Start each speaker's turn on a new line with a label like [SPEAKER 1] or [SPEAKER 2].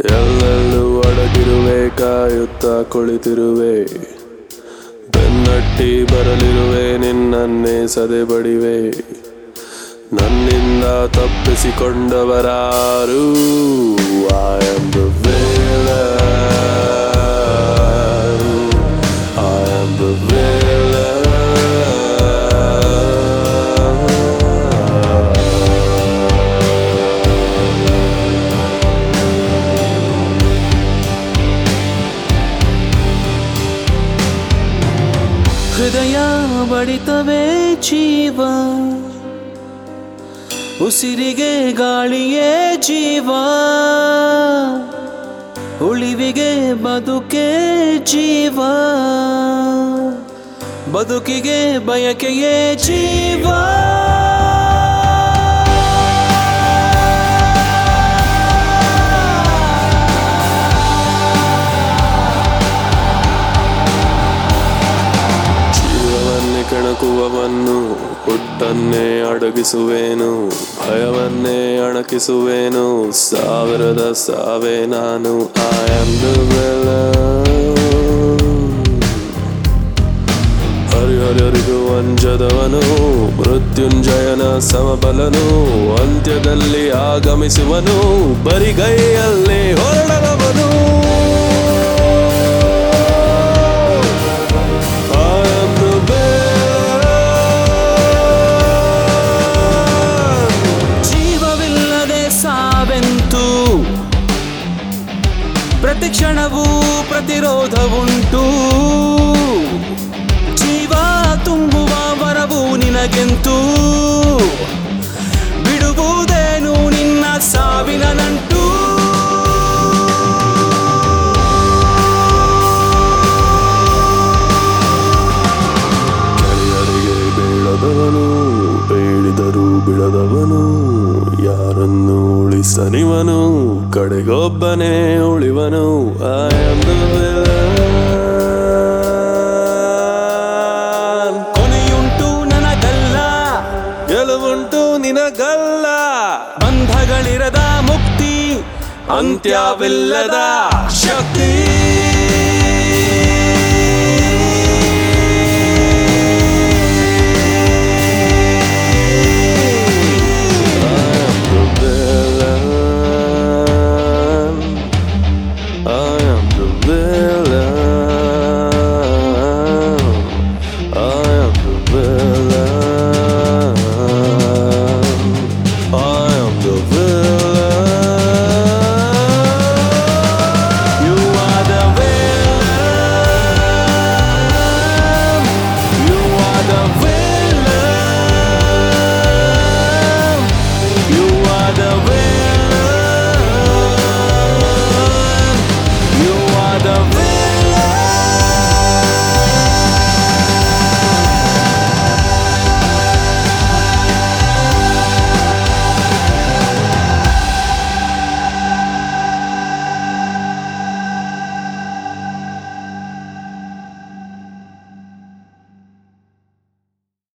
[SPEAKER 1] ಎಲ್ಲೆಲ್ಲೂ ಅಡಗಿರುವೆ ಕಾಯುತ್ತ ಕುಳಿತಿರುವೆ ಬೆನ್ನಟ್ಟಿ ಬರಲಿರುವೆ ನಿನ್ನನ್ನೇ ಸದೆ ಬಡಿವೆ ನನ್ನಿಂದ ತಪ್ಪಿಸಿಕೊಂಡವರಾರು I am the villain. I am the villain.
[SPEAKER 2] ಹೃದಯ ಬಡಿತವೇ ಜೀವ ಉಸಿರಿಗೆ ಗಾಳಿಯೇ ಜೀವ ಉಳಿವಿಗೆ ಬದುಕೆ ಜೀವ ಬದುಕಿಗೆ ಬಯಕೆಯೇ ಜೀವ
[SPEAKER 1] ಜೀವವನ್ನೇ ಕೆಣಕುವವನ್ನು ಹುಟ್ಟನ್ನೇ ಅಡಗಿಸುವೇನು ಭಯವನ್ನೇ ಅಣಕಿಸುವೇನು ಸಾವಿರದ ಸಾವೇ ನಾನು I am the villain. ಹರಿಹರಿಗೂ ಅಂಜದವನು ಮೃತ್ಯುಂಜಯನ ಸಮಬಲನು ಅಂತ್ಯದಲ್ಲಿ ಆಗಮಿಸುವನು ಬರಿಗೈಯಲ್ಲಿ ಹೊರಡದವನು I am the villain.
[SPEAKER 2] ಜೀವವಿಲ್ಲದೆ ಸಾವೆಂತು ಪ್ರತಿಕ್ಷಣವೂ ಪ್ರತಿರೋಧವುಂಟು ಜೀವ ತುಂಬುವ ವರವು ನಿನಗೆಂತೂ ಬಿಡುವುದೇನು ನಿನ್ನ ಸಾವಿನ ನಂಟು
[SPEAKER 1] ಗೆಳೆಯರಿಗೆ ಬೀಳದವನು ಬೇಡಿದರೂ ಬಿಡದವನು ಯಾರನ್ನು ಉಳಿಸನಿವನು ಕಡೆಗೊಬ್ಬನೇ ಉಳಿವನು I am the villain.
[SPEAKER 2] ಕೊನೆಯುಂಟು ನನಗಲ್ಲ
[SPEAKER 1] ಗೆಲುವುಂಟು ನಿನಗಲ್ಲ
[SPEAKER 2] ಬಂಧಗಳಿರದ ಮುಕ್ತಿ
[SPEAKER 1] ಅಂತ್ಯವಿಲ್ಲದ ಶಕ್ತಿ